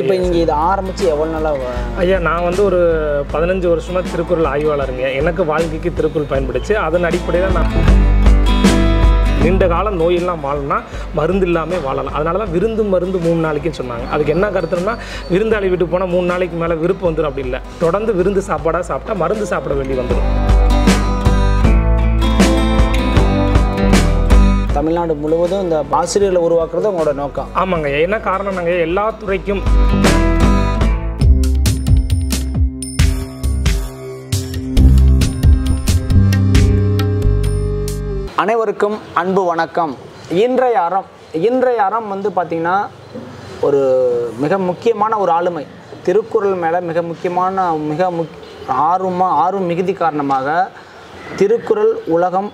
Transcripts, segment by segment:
இப்போ நீங்கள் இதை ஆரம்பித்து எவ்வளோ நாளாக ஐயா நான் வந்து ஒரு பதினஞ்சு வருஷமா திருக்குறள் ஆய்வாளருங்க எனக்கு வாழ்க்கைக்கு திருக்குறள் பயன்படுச்சு அதன் அடிப்படையில் நான் நீண்ட கால நோயெல்லாம் வாழணும்னா மருந்து இல்லாமல் வாழலாம் அதனால தான் விருந்து மருந்து மூணு நாளைக்குன்னு சொன்னாங்க அதுக்கு என்ன கருத்துனா விருந்தாளி வீட்டுக்கு போனால் மூணு நாளைக்கு மேலே விருப்பம் வந்துடும் அப்படி இல்லை தொடர்ந்து விருந்து சாப்பாடாக சாப்பிட்டா மருந்து சாப்பிட வேண்டி வந்துடும் தமிழ்நாடு முழுவதும் இந்த ஆசிரியர்களை உருவாக்குறது உங்களோட நோக்கம் ஆமாங்க என்ன காரணம் நாங்கள் எல்லா துறைக்கும் அனைவருக்கும் அன்பு வணக்கம் இன்றைய அறம் இன்றைய அறம் வந்து பார்த்திங்கன்னா ஒரு மிக முக்கியமான ஒரு ஆளுமை திருக்குறள் மேலே மிக முக்கியமான மிக முக் ஆர்வமாக ஆர்வம் மிகுதி காரணமாக திருக்குறள் உலகம்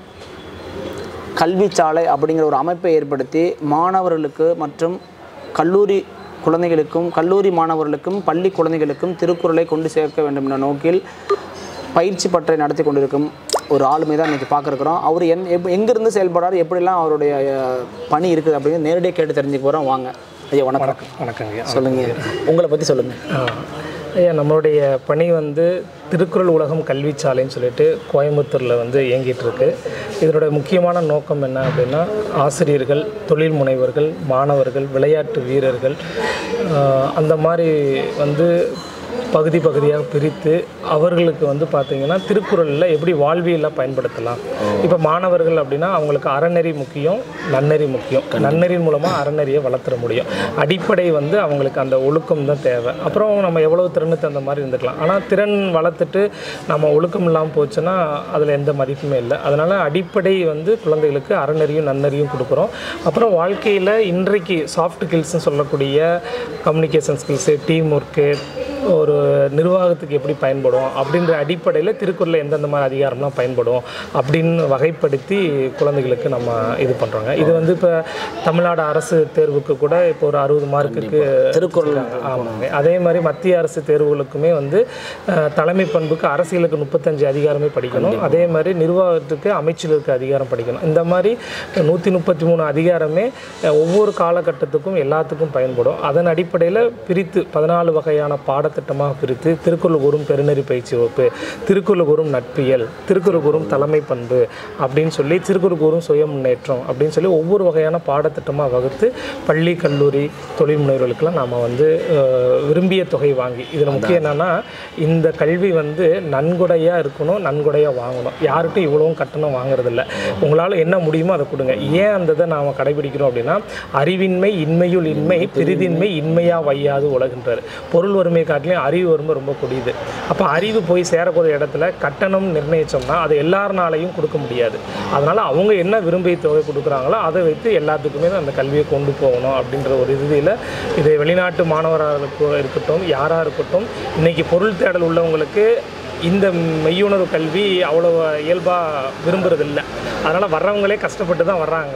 கல்விச்சாலை அப்படிங்கிற ஒரு அமைப்பை ஏற்படுத்தி மாணவர்களுக்கு மற்றும் கல்லூரி குழந்தைகளுக்கும் கல்லூரி மாணவர்களுக்கும் பள்ளி குழந்தைகளுக்கும் திருக்குறளை கொண்டு சேர்க்க வேண்டும் என்ற நோக்கில் பயிற்சி பற்றை நடத்தி கொண்டிருக்கும் ஒரு ஆளுமை தான் இன்றைக்கி பார்க்குறோம் அவர் என் எப் எங்கேருந்து செயல்படுறாரு எப்படிலாம் அவருடைய அஹ், பணி இருக்குது அப்படின்னு நேரடியாக கேட்டு தெரிஞ்சுக்க போகிறோம் வாங்க ஐயா வணக்கம் வணக்கங்க ஐயா சொல்லுங்கள் உங்களை பற்றி சொல்லுங்கள் ஆ. ஐயா நம்மளுடைய பணி வந்து திருக்குறள் உலகம் கல்விச்சாலைன்னு சொல்லிட்டு கோயம்புத்தூரில் வந்து இயங்கிட்டு இருக்கு இதனோட முக்கியமான நோக்கம் என்ன அப்படின்னா ஆசிரியர்கள் தொழில் முனைவர்கள் மாணவர்கள் விளையாட்டு வீரர்கள் ஆ, அந்த மாதிரி வந்து பகுதி பகுதியாக பிரித்து அவர்களுக்கு வந்து பார்த்திங்கன்னா திருக்குறளில் எப்படி வாழ்வியலாக பயன்படுத்தலாம் இப்போ மாணவர்கள் அப்படின்னா அவங்களுக்கு அறநெறி முக்கியம் நன்னெறி முக்கியம் நன்னெறியின் மூலமாக அறநெறியை வளர்த்துற முடியும் அடிப்படை வந்து அவங்களுக்கு அந்த ஒழுக்கம் தான் தேவை அப்புறம் நம்ம எவ்வளவு திறனுக்கு அந்த மாதிரி இருந்துக்கலாம் ஆனால் திறன் வளர்த்துட்டு நம்ம ஒழுக்கம் இல்லாமல் போச்சுன்னா அதில் எந்த மதிப்புமே இல்லை அதனால் அடிப்படை வந்து குழந்தைகளுக்கு அறநெறியும் நன்னெறியும் கொடுக்குறோம் அப்புறம் வாழ்க்கையில் இன்றைக்கு சாஃப்ட் ஸ்கில்ஸ்னு சொல்லக்கூடிய கம்யூனிகேஷன் ஸ்கில்ஸு டீம் ஒர்க்கு ஒரு நிர்வாகத்துக்கு எப்படி பயன்படும் அப்படின்ற அடிப்படையில் திருக்குறளில் எந்தெந்த மாதிரி அதிகாரம்லாம் பயன்படும் அப்படின்னு வகைப்படுத்தி குழந்தைகளுக்கு நம்ம இது பண்ணுறோங்க இது வந்து இப்போ தமிழ்நாடு அரசு தேர்வுக்கு கூட இப்போ ஒரு அறுபது மார்க்குக்கு திருக்குறள் ஆமாங்க அதே மாதிரி மத்திய அரசு தேர்வுகளுக்குமே வந்து அஹ், தலைமை பண்புக்கு அரசியலுக்கு முப்பத்தஞ்சு அதிகாரமே படிக்கணும் அதே மாதிரி நிர்வாகத்துக்கு அமைச்சர்களுக்கு அதிகாரம் படிக்கணும் இந்த மாதிரி நூற்றி முப்பத்தி மூணு அதிகாரமே அஹ், ஒவ்வொரு காலகட்டத்துக்கும் எல்லாத்துக்கும் பயன்படும் அதன் அடிப்படையில் பிரித்து பதினாலு வகையான பாடத்திட்டமாக பிரித்து திருக்குறள் கூறும் பெருநெறி பயிற்சி வகுப்பு திருக்குறள் கூறும் நட்பியல் திருக்குறள் கூறும் தலைமை பண்பு அப்படின்னு சொல்லி திருக்குறள் கூறும் சுய முன்னேற்றம் அப்படின்னு சொல்லி ஒவ்வொரு வகையான பாடத்திட்டமாக வகுத்து பள்ளி கல்லூரி தொழில் முனைவர்களுக்கெல்லாம் நாம் வந்து அஹ், விரும்பிய தொகை வாங்கி இதில் முக்கியம் என்னென்னா இந்த கல்வி வந்து நன்கொடையாக இருக்கணும் நன்கொடையாக வாங்கணும் யாருக்கும் இவ்வளவும் கட்டணம் வாங்குறதில்ல உங்களால் என்ன முடியுமோ அதை கொடுங்க ஏன் அந்த இதை நாம் கடைபிடிக்கிறோம் அப்படின்னா அறிவின்மை இன்மையுள் இன்மை பிரிதின்மை இன்மையாக வையாது உலகின்றார் பொருள் வறுமை காட்டிலையும் அறிவு வறுமை ரொம்ப கொடியுது அப்போ அறிவு போய் சேரக்கூடிய இடத்துல கட்டணம் நிர்ணயிச்சோம்னா அது எல்லாருனாலையும் கொடுக்க முடியாது அதனால் அவங்க என்ன விரும்பிய தொகை கொடுக்குறாங்களோ அதை வைத்து எல்லாத்துக்குமே அந்த கல்வியை கொண்டு போகணும் அப்படின்ற ஒரு இறுதியில் இது வெளிநாட்டு மாணவராக இருக்கட்டும் யாராக இருக்கட்டும் இன்னைக்கு பொருள் தேடல் உள்ளவங்களுக்கு இந்த மெய்யுணர்வு கல்வி அவ்வளோ இயல்பாக விரும்புறதில்ல அதனால் வர்றவங்களே கஷ்டப்பட்டு தான் வர்றாங்க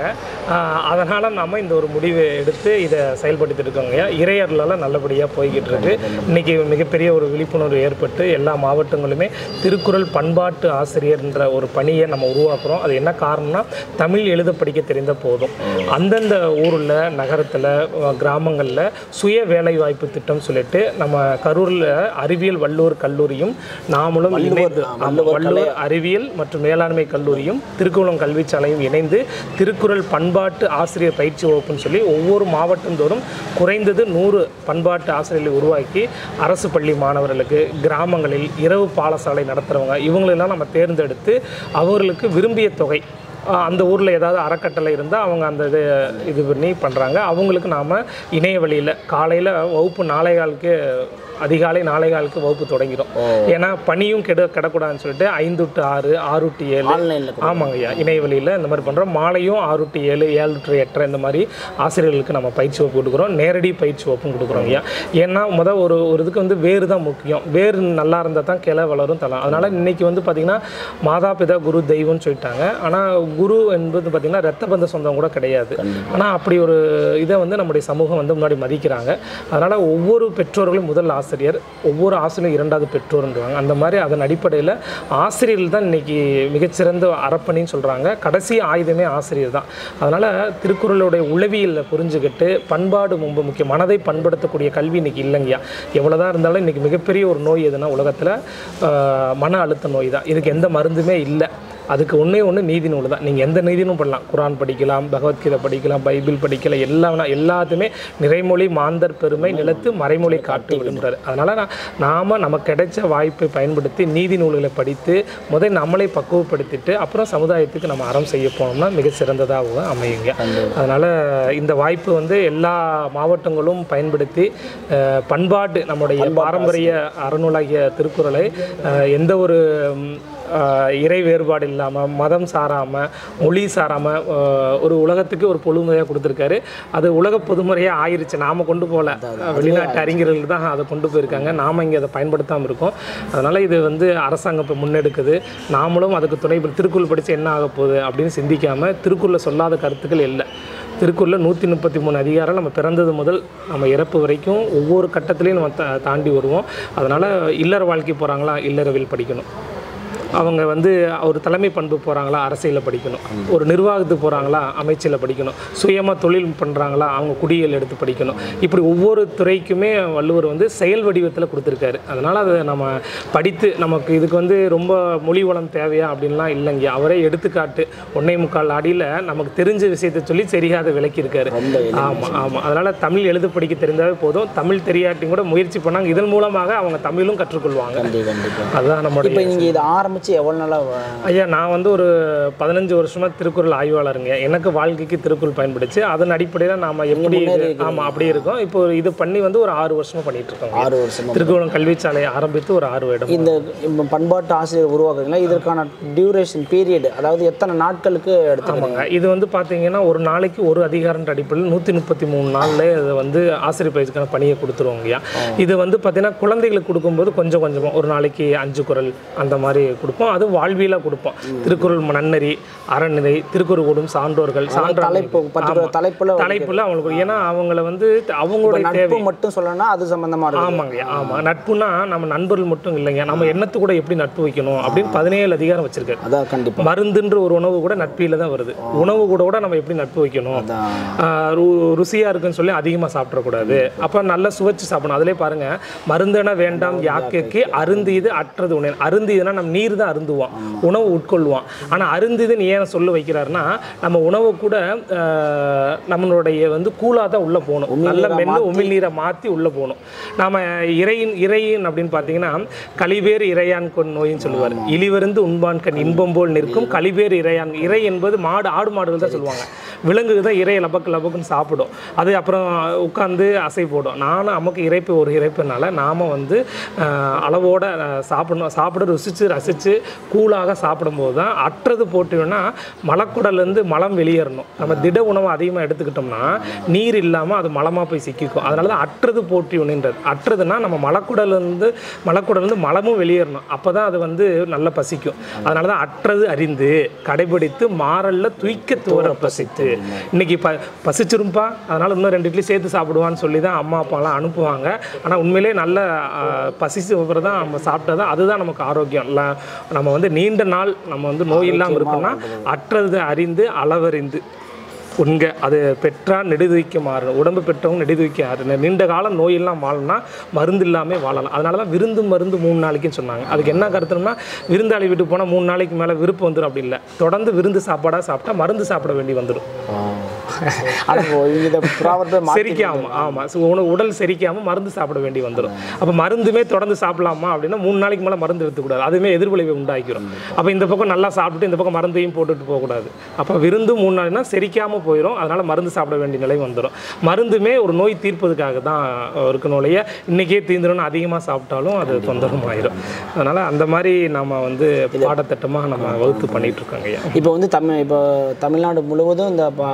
அதனால் நம்ம இந்த ஒரு முடிவை எடுத்து இதை செயல்படுத்திட்டு இருக்கோங்க இறையர்களால் நல்லபடியாக போய்கிட்டு இருக்கு இன்றைக்கி மிகப்பெரிய ஒரு விழிப்புணர்வு ஏற்பட்டு எல்லா மாவட்டங்களுமே திருக்குறள் பண்பாட்டு ஆசிரியர்ன்ற ஒரு பணியை நம்ம உருவாக்குறோம் அது என்ன காரணம்னா தமிழ் எழுத படிக்க தெரிந்த போதும் அந்தந்த ஊரில் நகரத்தில் கிராமங்களில் சுய வேலைவாய்ப்பு திட்டம் சொல்லிட்டு நம்ம கரூரில் அறிவியல் வள்ளுவர் கல்லூரியும் நாமளும் இணைந்து ஆமா, வள்ளுவர் அறிவியல் மற்றும் மேலாண்மை கல்லூரியும் திருக்குறளம் கல்விச்சாலையும் இணைந்து திருக்குறள் பண்பாட்டு ஆசிரியர் பயிற்சி வகுப்புன்னு சொல்லி ஒவ்வொரு மாவட்டந்தோறும் குறைந்தது நூறு பண்பாட்டு ஆசிரியர்களை உருவாக்கி அரசு பள்ளி மாணவர்களுக்கு கிராமங்களில் இரவு பாடசாலை நடத்துகிறவங்க இவங்களெல்லாம் நம்ம தேர்ந்தெடுத்து அவர்களுக்கு விரும்பிய தொகை ஆஹ் அந்த ஊரில் ஏதாவது அறக்கட்டளை இருந்தால் அவங்க அந்த இது இது பண்ணி பண்ணுறாங்க அவங்களுக்கு நாம் இணைய வழியில் காலையில் வகுப்பு நாளை காலுக்கு அதிகாலை நாளை காலுக்கு வகுப்பு தொடங்கிடும் ஏன்னா பனியும் கெட கிடக்கூடாதுன்னு சொல்லிட்டு ஐந்து டு ஆறு ஆறு டு ஏழு ஆன்லைனில் ஆமாங்க ஐயா இணைய வழியில் இந்த மாதிரி பண்ணுறோம் மாலையும் ஆறு டு ஏழு ஏழு டு எட்டரை இந்த மாதிரி ஆசிரியர்களுக்கு நம்ம பயிற்சி வகுப்பு கொடுக்குறோம் நேரடி பயிற்சி வகுப்பும் கொடுக்குறோம் ஐயா ஏன்னா முத ஒரு ஒரு இதுக்கு வந்து வேறு தான் முக்கியம் வேறு நல்லா இருந்தால் தான் கிளை வளரும் தலாம் அதனால் இன்னைக்கு வந்து பார்த்திங்கன்னா மாதா பிதா குரு தெய்வம்னு சொல்லிட்டாங்க ஆனால் குரு என்பது பார்த்திங்கன்னா ரத்த பந்த சொந்தம் கூட கிடையாது ஆனால் அப்படி ஒரு இதை வந்து நம்முடைய சமூகம் வந்து முன்னாடி மதிக்கிறாங்க அதனால் ஒவ்வொரு பெற்றோர்களும் முதல் ஆசிரியர் ஒவ்வொரு ஆசிரியரும் இரண்டாவது பெற்றோர்ன்றாங்க அந்த மாதிரி அதன் அடிப்படையில் ஆசிரியர்கள் தான் இன்னைக்கு மிகச்சிறந்த அறப்பணின்னு சொல்கிறாங்க கடைசி ஆயுதமே ஆசிரியர் தான் அதனால் திருக்குறளுடைய உளவியலை புரிஞ்சுக்கிட்டு பண்பாடு ரொம்ப முக்கியம் மனதை பண்படுத்தக்கூடிய கல்வி இன்னைக்கு இல்லைங்கய்யா எவ்வளோதான் இருந்தாலும் இன்னைக்கு மிகப்பெரிய ஒரு நோய் எதுனா உலகத்தில் மன அழுத்த நோய் தான் இதுக்கு எந்த மருந்துமே இல்லை அதுக்கு ஒன்றே ஒன்று நீதி நூல் தான் நீங்கள் எந்த நீதினும் பண்ணலாம் குரான் படிக்கலாம் பகவத்கீதை படிக்கலாம் பைபிள் படிக்கலாம் எல்லாம் வேணா- எல்லாத்துமே நிறைமொழி மாந்தர் பெருமை நிலத்து மறைமொழி காட்டு விடுன்றார் அதனால் நான் நாம் நமக்கு கிடைச்ச வாய்ப்பை பயன்படுத்தி நீதி நூல்களை படித்து முதல் நம்மளை பக்குவப்படுத்திட்டு அப்புறம் சமுதாயத்துக்கு நம்ம அறம் செய்ய போனோம்னா மிக சிறந்ததாக அமையுங்க அதனால் இந்த வாய்ப்பு வந்து எல்லா மாவட்டங்களும் பயன்படுத்தி அஹ், பண்பாட்டு நம்முடைய பாரம்பரிய அறநூலாகிய திருக்குறளை அஹ், எந்த ஒரு ம், ஆஹ் இறை வேறுபாடு இல்லாமல் மதம் சாராமல் மொழி சாராமல் ஒரு உலகத்துக்கு ஒரு பொழுமையாக கொடுத்துருக்காரு அது உலக பொதுமுறையாக ஆயிருச்சு நாம் கொண்டு போகல வெளிநாட்டு அறிஞர்கள் தான் அதை கொண்டு போயிருக்காங்க நாம் இங்கே அதை பயன்படுத்தாமல் இருக்கோம் அதனால் இது வந்து அரசாங்கம் இப்போ முன்னெடுக்குது நாமளும் அதுக்கு துணை புரி- திருக்குறள் படித்து என்ன ஆக போகுது அப்படின்னு சிந்திக்காமல் திருக்குறளில் சொல்லாத கருத்துக்கள் இல்லை திருக்குறளில் நூற்றி முப்பத்தி மூணு அதிகாரம் நம்ம பிறந்தது முதல் நம்ம இறப்பு வரைக்கும் ஒவ்வொரு கட்டத்துலேயும் நம்ம தா- தாண்டி வருவோம் அதனால் இல்லற வாழ்க்கை போகிறாங்களா இல்லறவில் படிக்கணும் அவங்க வந்து ஒரு தலைமை பண்பு போகிறாங்களா அரசியலில் படிக்கணும் ஒரு நிர்வாகத்துக்கு போகிறாங்களா அமைச்சில் படிக்கணும் சுயமாக தொழில் பண்ணுறாங்களா அவங்க குடியியல் எடுத்து படிக்கணும் இப்படி ஒவ்வொரு துறைக்குமே வள்ளுவர் வந்து செயல் வடிவத்தில் கொடுத்துருக்காரு அதனால் அதை நம்ம படித்து நமக்கு இதுக்கு வந்து ரொம்ப மொழி வளம் தேவையா அப்படின்லாம் இல்லைங்க அவரே எடுத்துக்காட்டு ஒன்னே முக்கால் அடியில் நமக்கு தெரிஞ்ச விஷயத்தை சொல்லி தெரியாத விளக்கியிருக்காரு ஆமாம் ஆமாம் அதனால் தமிழ் எழுத படிக்க தெரிந்தாவே போதும் தமிழ் தெரியாட்டியும் கூட முயற்சி பண்ணாங்க இதன் மூலமாக அவங்க தமிழும் கற்றுக்கொள்வாங்க கண்டிப்பாக கண்டிப்பாக அதுதான் நம்மளுடைய இப்போ நீங்கள் இதை ஆரம்பித்து எவ்வளோ நாளாக ஐயா நான் வந்து ஒரு பதினஞ்சு வருஷமா திருக்குறள் ஆய்வாளருங்க எனக்கு வாழ்க்கைக்கு திருக்குறள் பயன்படுச்சு அதன் அடிப்படையில் நாம எப்படி ஆமாம் அப்படி இருக்கோம் இப்போ ஒரு இது பண்ணி வந்து ஒரு ஆறு வருஷமா பண்ணிட்டு இருக்கோம் ஆறு வருஷமா திருக்குறள் கல்விச்சாலையை ஆரம்பித்து ஒரு ஆறு வருடம் இந்த இப்போ பண்பாட்டு ஆசிரியர் உருவாக்குறீங்களா இதற்கான டியூரேஷன் பீரியட் அதாவது எத்தனை நாட்களுக்கு எடுத்துக்கணும் ஆமாங்க இது வந்து பார்த்தீங்கன்னா ஒரு நாளைக்கு ஒரு அதிகாரன்ற அடிப்படையில் நூற்றி முப்பத்தி மூணு நாளில் இதை வந்து ஆசிரியர் பயிற்சிக்கான பணியை கொடுத்துருவோங்கய்யா இது வந்து பார்த்தீங்கன்னா குழந்தைகளுக்கு கொடுக்கும்போது கொஞ்சம் கொஞ்சமாக ஒரு நாளைக்கு அஞ்சு குறள் அந்த மாதிரி கொடுப்போம் அது வாழ்வியலாக கொடுப்போம் திருக்குறள் நன்னறி அறநிலை திருக்குறள் கூடும் சான்றோர்கள் சான்ற தலைப்பு பர்டிகுலர் தலைப்பில் தலைப்புல அவங்களுக்கு ஏன்னா அவங்கள வந்து அவங்களுடைய தேவை நட்பு மட்டும் சொல்லணும்னா அது சம்பந்தமா இருக்கும் ஆமாங்க ஆமா நட்புனா நம்ம நண்பர்கள் மட்டும் இல்லைங்க நம்ம எண்ணத்து கூட எப்படி நட்பு வைக்கணும் அப்படின்னு பதினேழு அதிகாரம் வச்சிருக்காரு அதான் கண்டிப்பாக மருந்துன்ற ஒரு உணவு கூட நட்பில தான் வருது உணவு கூட கூட நம்ம எப்படி நட்பு வைக்கணும் அதான் ஆஹ் ரு- ருசியா இருக்குன்னு சொல்லி அதிகமாக சாப்பிடக்கூடாது அப்போ நல்லா சுவைச்சு சாப்பிடணும் அதிலே பாருங்க மருந்தென வேண்டாம் யாக்கைக்கு அருந்தியது அற்றது உணவு அருந்தியதுன்னா நம்ம நீர் தான் அருந்துவோம் உணவு உட்கொள்வோம் ஆனால் அருந்தியதுன்னு ஏன் சொல்ல வைக்கிறாருன்னா நம்ம உணவு கூட ஆஹ் நம்மளுடைய வந்து கூலாக தான் உள்ளே போகணும் நல்ல மென்று உமிழ்நீரை மாற்றி உள்ளே போகணும் நாம இறையின் இறையின் அப்படின்னு பார்த்தீங்கன்னா கழிவேறு இறையான் கொன் நோயின்னு சொல்லுவார் இழிவருந்து உண்பான் கண் இன்பம் போல் நிற்கும் கழிவேறு இறையான் இறை என்பது மாடு ஆடு மாடுகள் தான் சொல்லுவாங்க விலங்கு தான் இறை லபக்கு லபக்குன்னு சாப்பிடும் அது அப்புறம் உட்காந்து அசை போடும் நானும் நமக்கு இறைப்பு ஒரு இறைப்புனால நாம் வந்து ஆஹ், அளவோட ஆஹ், சாப்பிடணும் சாப்பிட ருசித்து ரசித்து கூலாக சாப்பிடும்போது தான் அற்றது போட்டோம்னா மலக்குடல்லேருந்து மலம் வெளியேறணும் நம்ம திட உணவை அதிகமாக எடுத்துக்கிட்டோம்னா நீர் இல்லாமல் அது மலமாக போய் சிக்கிக்கும் அதனால தான் அற்றது போட்டி ஒன்றுன்றது அற்றதுன்னா நம்ம மலக்குடல்லேருந்து மலக்குடல்லேருந்து மலமும் வெளியேறணும் அப்போ தான் அது வந்து நல்லா பசிக்கும் அதனால தான் அற்றது அறிந்து கடைபிடித்து மாறல்ல துய்க்க தூர பசித்து இன்னைக்கு ப பசிச்சிரும்பா அதனால இன்னும் ரெண்டு இட்லி சேர்த்து சாப்பிடுவான்னு சொல்லி தான் அம்மா அப்பாலாம் அனுப்புவாங்க ஆனால் உண்மையிலே நல்ல ஆஹ், பசிச்சு அப்புறம் தான் நம்ம சாப்பிட்டா அதுதான் நமக்கு ஆரோக்கியம் இல்ல, நம்ம வந்து நீண்ட நாள் நம்ம வந்து நோய் இல்லாமல் இருக்கோம்னா அற்றது அறிந்து அளவறிந்து உண்க அது பெற்றால் நெடுதுவிக்க மாறணும் உடம்பு பெற்றவங்க நெடுதுவிக்க மாறணும் நீண்ட காலம் நோயெல்லாம் வாழணும்னா மருந்து இல்லாமல் வாழலாம் அதனால தான் விருந்து மருந்து மூணு நாளைக்குன்னு சொன்னாங்க அதுக்கு என்ன கருத்துனா விருந்தாளி வீட்டுக்கு போனால் மூணு நாளைக்கு மேலே விருப்பம் வந்துடும் அப்படி இல்லை தொடர்ந்து விருந்து சாப்பாடாக சாப்பிட்டா மருந்து சாப்பிட வேண்டி வந்துடும் அது இந்த ப்ராவர்பே செரிக்காம ஆமாம் ஸோ உணவு உடல் செரிக்காமல் மருந்து சாப்பிட வேண்டி வந்துடும் அப்போ மருந்துமே தொடர்ந்து சாப்பிடலாமா அப்படின்னா மூணு நாளைக்கு மேலே மருந்து எடுத்துக்கூடாது அதுவுமே எதிர்விளைவை உண்டாக்கிடும் அப்போ இந்த பக்கம் நல்லா சாப்பிட்டுட்டு இந்த பக்கம் மருந்தையும் போட்டுட்டு போகக்கூடாது அப்போ விருந்து மூணு நாள்னா செரிக்காமல் போயிடும் அதனால் மருந்து சாப்பிட வேண்டிய நிலை வந்துடும் மருந்துமே ஒரு நோய் தீர்ப்பதுக்காக தான் இருக்கணும் இல்லையா இன்றைக்கே தீர்ந்துடும் அதிகமாக சாப்பிட்டாலும் அது தொந்தரவும் ஆயிரும் அதனால் அந்த மாதிரி நம்ம வந்து பாடத்திட்டமாக நம்ம வகுத்து பண்ணிட்டு இருக்கோங்க ஐயா இப்போ வந்து தமிழ் இப்போ தமிழ்நாடு முழுவதும் இந்த ப-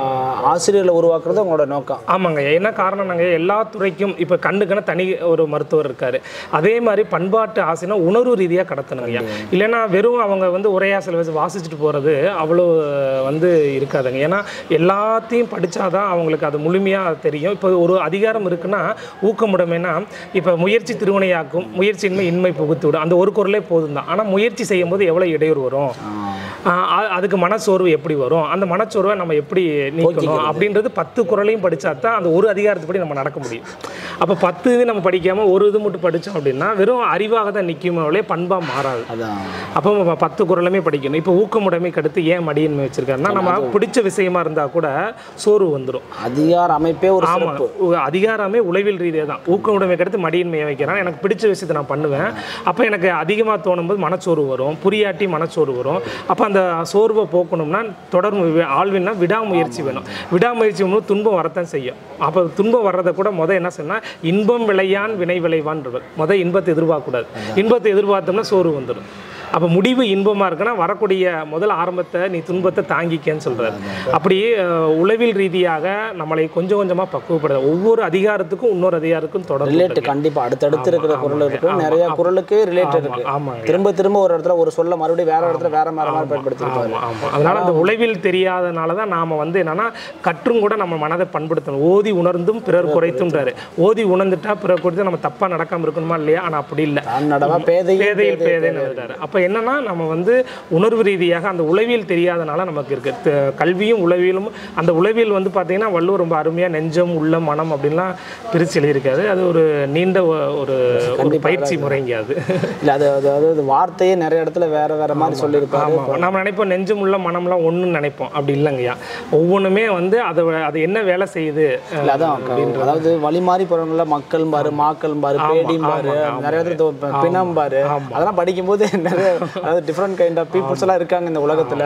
ஆசிரியர்களை உருவாக்குறது உங்களோட நோக்கம் ஆமாங்க என்ன காரணம் நாங்கள் எல்லா துறைக்கும் இப்போ கண்ணுக்குன்னு தனி ஒரு மருத்துவர் இருக்காரு அதே மாதிரி பண்பாட்டு ஆசைனா உணர்வு ரீதியாக கடத்தணுங்கய்யா இல்லைன்னா வெறும் அவங்க வந்து உரையா சில வச்சு வாசிச்சுட்டு போகிறது அவ்வளோ வந்து இருக்காதுங்க ஏன்னா எல்லாத்தையும் படித்தாதான் அவங்களுக்கு அது முழுமையாக தெரியும் இப்போ ஒரு அதிகாரம் இருக்குன்னா ஊக்கமுடைமைனா இப்போ முயற்சி திருவினையாக்கும் முயற்சியின்மை இன்மை புகுத்து விடும் அந்த ஒரு குரலே போதும் தான் ஆனால் முயற்சி செய்யும்போது எவ்வளோ இடையூறு வரும் ஆஹ் அ- அதுக்கு மனச்சோர்வு எப்படி வரும் அந்த மனச்சோர்வை நம்ம எப்படி நீக்கணும் அப்படின்றது பத்து குரலையும் படிச்சா தான் அந்த ஒரு அதிகாரத்துப்படி நம்ம நடக்க முடியும் அப்போ பத்து இது நம்ம படிக்காம ஒரு இது மட்டும் படித்தோம் அப்படின்னா வெறும் அறிவாக தான் நிற்குமே பண்பாக மாறாது அதான் அப்போ நம்ம பத்து குரலுமே படிக்கணும் இப்போ ஊக்கமுடைமைக்கு அடுத்து ஏன் மடியின்மை வச்சிருக்காருன்னா நம்ம பிடிச்ச விஷயமா இருந்தால் கூட சோர்வு வந்துடும் அதிகார அமைப்பே ஒரு ஆமாம் சிறப்பு அதிகாரமே உளவியல் ரீதியாக தான் ஊக்க உடைமைக்கு அடுத்து மடியின்மையை வைக்கிறான் எனக்கு பிடிச்ச விஷயத்தை நான் பண்ணுவேன் அப்போ எனக்கு அதிகமாக தோணும்போது மனச்சோர்வு வரும் புரியாட்டி மனச்சோர்வு வரும் அப்போ அந்த சோர்வை போக்கணும்னா தொடர் மு- ஆழ்வினா விடாமுயற்சி வேணும் விடாமுயற்சி வேணும் துன்பம் வரத்தான் செய்யும் அப்போ துன்பம் வர்றதை கூட முத என்ன சொன்னால் இன்பம் விளையான் வினை விளைவான்றவர் முத இன்பத்தை எதிர்பார்க்கக்கூடாது இன்பத்தை எதிர்பார்த்தோம்னா சோர்வு வந்துடும் அப்போ முடிவு இன்பமாக இருக்குன்னா வரக்கூடிய முதல் ஆரம்பத்தை நீ துன்பத்தை தாங்கிக்கன்னு சொல்கிறார் அப்படி அஹ், உளவியல் ரீதியாக நம்மளை கொஞ்சம் கொஞ்சமாக பக்குவப்படுது ஒவ்வொரு அதிகாரத்துக்கும் இன்னொரு அதிகாரத்துக்கும் தொடர்பு ரிலேட் கண்டிப்பா அடுத்தடுத்து இருக்கிற குரல் இருக்கும் நிறைய குரலுக்கு ரிலேட் இருக்கு ஆமாங்க திரும்ப திரும்ப ஒரு இடத்துல ஒரு சொல்ல மறுபடியும் வேற இடத்துல வேற மாதிரி மாதிரி பயன்படுத்திருப்பாரு ஆமாம் ஆமாம் அதனால அந்த உளவில் தெரியாதனால தான் நாம் வந்து என்னன்னா கற்றும் கூட நம்ம மனதை பண்படுத்தணும் ஓதி உணர்ந்தும் பிறர் குறைத்தும்ன்றாரு ஓதி உணர்ந்துட்டா பிறர் குறைத்து நம்ம தப்பாக நடக்காம இருக்கணுமா இல்லையா ஆனால் அப்படி இல்லை தான் நடவா பேதையும் பேதையில் பேதைன்னு எழுதுறாரு அப்போ என்னன்னா நம்ம வந்து உணர்வு ரீதியாக அந்த உளவியல் தெரியாதனால நமக்கு இருக்கு த- கல்வியும் உளவியலும் அந்த உளவியல் வந்து பார்த்தீங்கன்னா வள்ளுவர் ரொம்ப அருமையாக நெஞ்சம் உள்ள மனம் அப்படின்லாம் பிரித்து எழுதியிருக்காரு அது ஒரு நீண்ட ஒ- ஒரு ஒரு பயிற்சி முறைங்க அது இல்ல அது அது- அதாவது வார்த்தையே நிறைய இடத்துல வேற வேற மாதிரி சொல்லியிருப்பாரு ஆமாம் நம்ம நினைப்போம் நெஞ்சம் உள்ள மனம்லாம் ஒன்றுன்னு நினைப்போம் அப்படி இல்லைங்கய்யா ஒவ்வொன்றுமே வந்து அதை அது என்ன வேலை செய்யுது இல்ல அதான் க- அதாவது வழி மாறி போறவங்கள மக்கள் பாரு மாக்கள் பாரு பேடியும் பாரு நிறைய இடத்துல தோ- பிணம் பாரு அதெல்லாம் படிக்கும்போது நிறைய அதாவது டிஃப்ரெண்ட் கைண்ட் ஆஃப் பீப்புள்ஸ் எல்லாம் இருக்காங்க இந்த உலகத்துல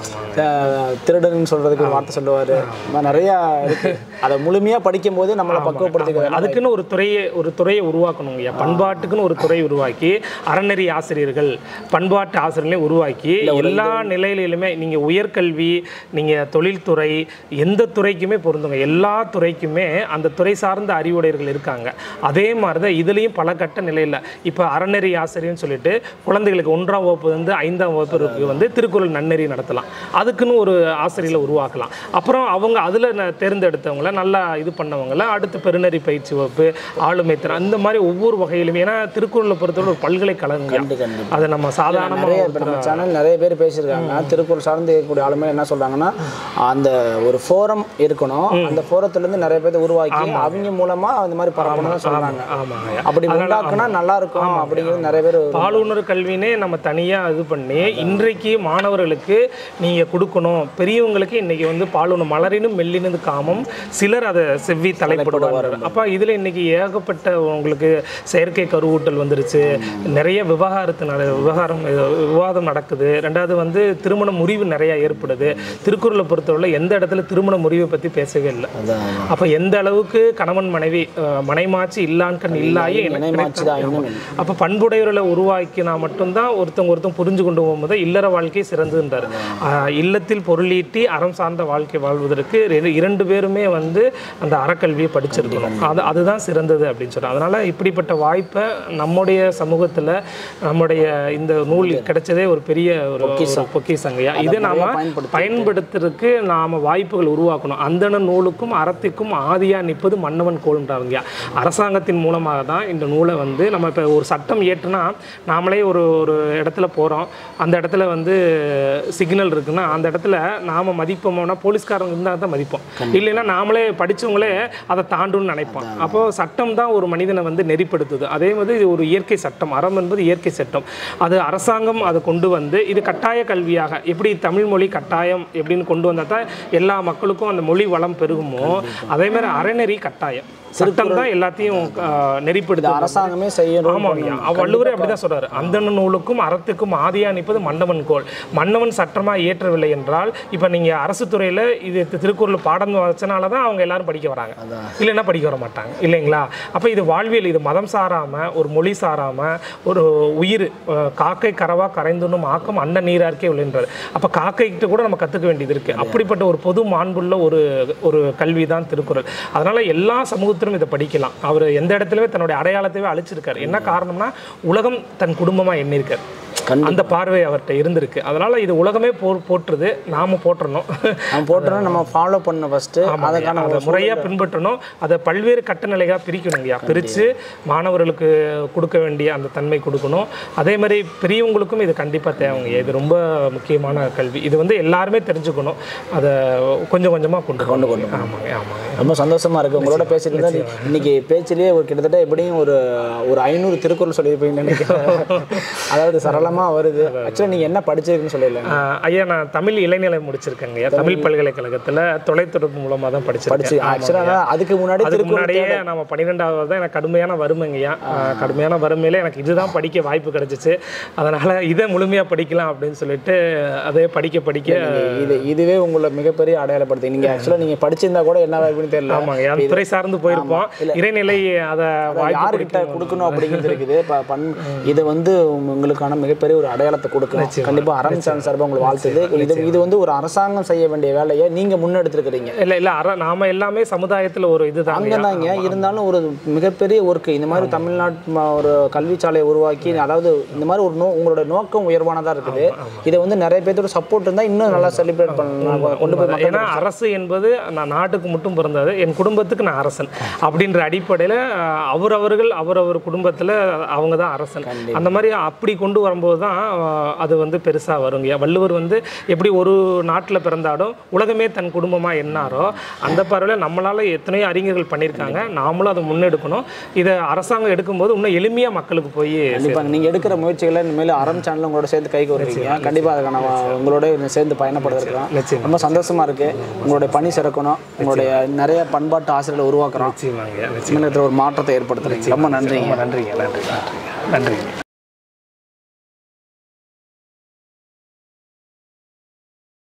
அஹ், திருடன்னு சொல்றதுக்கு ஒரு வார்த்தை சொல்லுவாரு இந்த மாதிரி நிறைய இருக்கு அதை முழுமையா படிக்கும் போது நம்மளை பக்குவப்படுத்திக்கிறது அதுக்குன்னு ஒரு துறையை ஒரு துறையை உருவாக்கணுங்கய்யா பண்பாட்டுக்குன்னு ஒரு துறை உருவாக்கி அறநெறி ஆசிரியர்கள் பண்பாட்டு ஆசிரியர்களையும் உருவாக்கி எல்லா நிலையிலுமே நீங்கள் உயர்கல்வி நீங்கள் தொழில்துறை எந்த துறைக்குமே பொருந்துங்க எல்லா துறைக்குமே அந்த துறை சார்ந்த அறிவுடையர்கள் இருக்காங்க அதே மாதிரி தான் இதுலேயும் பல கட்ட நிலையில் இப்போ அறநெறி ஆசிரியர்னு சொல்லிட்டு குழந்தைகளுக்கு ஒன்றாம் வகுப்பு வந்து ஐந்தாம் வகுப்புக்கு வந்து திருக்குறள் நன்னெறி நடத்தலாம் அதுக்குன்னு ஒரு ஆசிரியர்களை உருவாக்கலாம் அப்புறம் அவங்க அதில் தேர்ந்தெடுத்தவங்கள நல்லா இது பண்ணவங்கள அடுத்து பெருநெறி பயிற்சி வகுப்பு ஆளுமை திறன் அந்த மாதிரி ஒவ்வொரு வகையிலுமே ஏன்னா திருக்குறளை பொறுத்தவரை ஒரு பல்கலைக்கழகம் கண்டு கண்டு அதை நம்ம நிறைய சாதாரணமாக இப்போ நம்ம சேனல் நிறைய பேர் பேசியிருக்காங்க திருக்குறள் சார்ந்து இருக்கக்கூடிய ஆளுமை என்ன சொல்றாங்கன்னா அந்த ஒரு ஃபோரம் இருக்கணும் அந்த ஃபோரத்துல இருந்து நிறைய பேர் உருவாக்கி அவங்க மூலமா அந்த மாதிரி பரப்பணும் சொல்றாங்க ஆமாங்க அப்படி உண்டாக்குனா நல்லா இருக்கும் அப்படிங்கிறது நிறைய பேர் பாலுணர் கல்வினே நம்ம தனியாக இது பண்ணி இன்றைக்கு மாணவர்களுக்கு நீங்கள் கொடுக்கணும் பெரியவங்களுக்கு இன்னைக்கு வந்து பாலுணர் மலரினும் மெல்லினது காமம் சிலர் அதை செவ்வி தலைப்படுவார் அப்போ இதில் இன்னைக்கு ஏகப்பட்ட உங்களுக்கு செயற்கை கருவூட்டல் வந்துருச்சு நிறைய விவகாரத்து நட விவகாரம் இது விவாதம் நடக்குது ரெண்டாவது வந்து திருமண முறிவு நிறைய ஏற்படுது திருக்குறளை பொறுத்தவரை எந்த இடத்துல திருமண முறிவை பற்றி பேசவே இல்லை அதான் அப்போ எந்த அளவுக்கு கணவன் மனைவி அஹ், மனைமாச்சி இல்லான்கண் இல்லாயே எனக்கு நினைமாச்சு தான் இன்னும் இல்லை. அப்போ பண்புடையவர்களை உருவாக்கினா மட்டும்தான் ஒருத்தவங்க ஒருத்தங்க புரிஞ்சு கொண்டு போகும்போது இல்லற வாழ்க்கை சிறந்ததுன்றார் ஆஹ் இல்லத்தில் பொருளீட்டி அறம் சார்ந்த வாழ்க்கை வாழ்வதற்கு ரெ- இரண்டு பேருமே வந்து அந்த அறக்கல்வியை படிச்சிருக்கணும் அது அதுதான் சிறந்தது அப்படின்னு சொல்கிறாங்க அதனால் இப்படிப்பட்ட வாய்ப்பை நம்முடைய சமூகத்தில் நம்முடைய இந்த நூல் கிடைச்சதே ஒரு பெரிய ஒரு ஒரு பொக்கிசங்கையா இதை நாம பயன்படுத்துறதுக்கு நாம வாய்ப்புகள் உருவாக்கணும் அந்தன நூலுக்கும் அறத்திற்கும் ஆதியா நிற்பது மன்னவன் கோல்ன்றாருங்கய்யா அரசாங்கத்தின் மூலமாக தான் இந்த நூலை வந்து நம்ம இப்போ ஒரு சட்டம் ஏற்றுனா நாமளே ஒரு ஒரு இடத்துல போகிறோம் அந்த இடத்துல வந்து சிக்னல் இருக்குன்னா அந்த இடத்துல நாம் மதிப்போம்னா போலீஸ்காரங்க இருந்தால் தான் மதிப்போம் இல்லைன்னா நாமளே படிச்சவங்களே அதை தாண்டுன்னு நினைப்போம் அப்போது சட்டம் தான் ஒரு மனிதனை வந்து நெறிப்படுத்துது அதே மாதிரி இது ஒரு இயற்கை சட்டம் அறம் என்பது இயற்கை சட்டம் அது அரசாங்கம் அதை கொண்டு வந்து இது கட்டாய கல்வியாக எப்படி தமிழ் மொழி கட்டாயம் எப்படின்னு கொண்டு வந்தால் தான் எல்லா மக்களுக்கும் அந்த மொழி வளம் பெருகுமோ அதே மாதிரி அறநெறி கட்டாயம் சட்டம் தான் எல்லாத்தையும் ஆஹ், நெறிப்படுத்து அரசாங்கமே செய்யணும் ஆமாங்க அவ வள்ளுவரே அப்படிதான் சொல்றாரு அந்தண நூலுக்கும் அறத்துக்கும் ஆதியா நிற்பது மண்டவன் கோல் மன்னவன் சட்டமா இயற்றவில்லை என்றால் இப்ப நீங்க அரசு துறையில இது தி- திருக்குறள் பாடம் வச்சனால தான் அவங்க எல்லாரும் படிக்க வராங்க இல்லைன்னா படிக்க வர மாட்டாங்க இல்லைங்களா அப்ப இது வாழ்வியல் இது மதம் சாராம ஒரு மொழி சாராம ஒரு உயிர் அஹ், காக்கை கரவா கரைந்துண்ணும் ஆக்கம் அன்ன நீரார்க்கே விளைன்றாரு அப்ப காக்கைகிட்ட கூட நம்ம கத்துக்க வேண்டியது இருக்கு அப்படிப்பட்ட ஒரு பொது மாண்புள்ள ஒரு ஒரு கல்வி தான் திருக்குறள் அதனால எல்லா சமூகத்திலும் இதை படிக்கலாம் அவர் எந்த இடத்துலயுமே தன்னுடைய அடையாளத்தையே அழிச்சிருக்காரு என்ன காரணம்னா உலகம் தன் குடும்பமா எண்ணிருக்காரு அந்த பார்வை அவர்கிட்ட இருந்திருக்கு அதனால இது உலகமே போ போற்றுது நாம போற்றணும் நம்ம போட்டோம்னா நம்ம ஃபாலோ பண்ண ஃபர்ஸ்ட் அதுக்கான அதை முறையாக பின்பற்றணும் அதை பல்வேறு கட்டநிலையாக பிரிக்கணும் இல்லையா பிரித்து மாணவர்களுக்கு கொடுக்க வேண்டிய அந்த தன்மை கொடுக்கணும் அதே மாதிரி பெரியவங்களுக்கும் இது கண்டிப்பாக தேவைங்க இது ரொம்ப முக்கியமான கல்வி இது வந்து எல்லாருமே தெரிஞ்சுக்கணும் அதை கொஞ்சம் கொஞ்சமாக கொண்டு கொண்டு கொண்டு ஆமாங்க ஆமாங்க ரொம்ப சந்தோஷமா இருக்கு உங்களோட பேசிட்டு இருந்தா இன்னைக்கு பேச்சிலேயே ஒரு கிட்டத்தட்ட எப்படியும் ஒரு ஒரு ஐநூறு திருக்குறள் சொல்லியிருப்பீங்கன்னு நினைக்கிறேன் அதாவது சரளமா வருது ஆக்சுவலாக நீங்க என்ன படிச்சிருக்குன்னு சொல்லல ஆஹ் ஐயா நான் தமிழ் இளைநிலை முடிச்சிருக்கேங்க ஐயா தமிழ் பல்கலைக்கழகத்தில் தொலைத்தொடர்பு மூலமாக தான் படிச்சு படிச்சிருக்கேன் ஆக்சுவலாக அதுக்கு முன்னாடி அதுக்கு திருக்குறள் முன்னாடியே நம்ம பன்னிரெண்டாவது தான் எனக்கு கடுமையான வறுமைங்கய்யா ஆஹ் கடுமையான வறுமையில எனக்கு இதுதான் படிக்க வாய்ப்பு கிடைச்சிச்சு அதனால இதை முழுமையாக படிக்கலாம் அப்படின்னு சொல்லிட்டு அதே படிக்க படிக்க இது இதுவே உங்களை மிகப்பெரிய அடையாளப்படுத்தி நீங்க ஆக்சுவலாக நீங்க படிச்சிருந்தா கூட என்ன வாய்ப்புன்னு தெரியல ஆமாங்க அந்த துறை சார்ந்து போயிருப்போம் இறைநிலை அதை வாய்ப்பு யாருக்கிட்ட கொடுக்கணும் அப்படிங்கிறது இருக்குது இப்போ பண் இது வந்து உங்களுக்கான மிகப்பெரிய ஒரு அடையாளத்தை கொடுக்கணும் கண்டிப்பா அறம் சார்ந்த சார்பாக உங்களுக்கு வாழ்த்துது இது இது வந்து ஒரு அரசாங்கம் செய்ய வேண்டிய வேலையை நீங்க முன்னெடுத்துருக்கிறீங்க இல்லை இல்லை அற நாம எல்லாமே சமுதாயத்தில் ஒரு இதுதான் அங்கதாங்க இருந்தாலும் ஒரு மிகப்பெரிய ஒர்க்கு இந்த மாதிரி தமிழ்நாட்டு ம- ஒரு கல்வி சாலையை உருவாக்கி அதாவது இந்த மாதிரி ஒரு நோ உங்களோட நோக்கம் உயர்வானதா இருக்குது இதை வந்து நிறைய பேர்த்தோட சப்போர்ட் இருந்தா இன்னும் நல்லா செலிப்ரேட் பண்ணலாம் கொண்டு போய் மக்கள் ஏன்னா அரசு என்பது நான் நாட்டுக்கு மட்டும் பிறந்தது என் குடும்பத்துக்கு நான் அரசன் அப்படின்ற அடிப்படையில் அவரவர்கள் அவரவர் குடும்பத்தில் அவங்க தான் அரசன் அந்த மாதிரி அப்படி கொண்டு வரும்போது தான் அஹ், அது வந்து பெருசாக வருங்க வள்ளுவர் வந்து எப்படி ஒரு நாட்டில் பிறந்தாலும் உலகமே தன் குடும்பமாக எண்ணாரோ அந்த பார்வையில் நம்மளால் எத்தனையோ அறிஞர்கள் பண்ணியிருக்காங்க நாமளும் அதை முன்னெடுக்கணும் இதை அரசாங்கம் எடுக்கும்போது இன்னும் எளிமையாக மக்களுக்கு போய் கண்டிப்பாக நீங்க எடுக்கிற முயற்சிகளை இனிமேல் அறம் சேனல் உங்களோட சேர்ந்து கைக்கு வருவீங்க கண்டிப்பா அதுக்கான வ- உங்களோட இன்னும் சேர்ந்து பயணப்படுறதுக்கலாம் நிச்சயமா. ரொம்ப சந்தோஷமா இருக்கு உங்களுடைய பணி சிறக்கணும் உங்களுடைய நிறைய பண்பாட்டு ஆசிரியர்களை உருவாக்குறோம் நிச்சயமாங்க நிச்சயம் தமிழகத்தில் ஒரு மாற்றத்தை ஏற்படுத்துறீங்க ரொம்ப நன்றிங்க நன்றிங்க நன்றி நன்றிங்க நன்றிங்க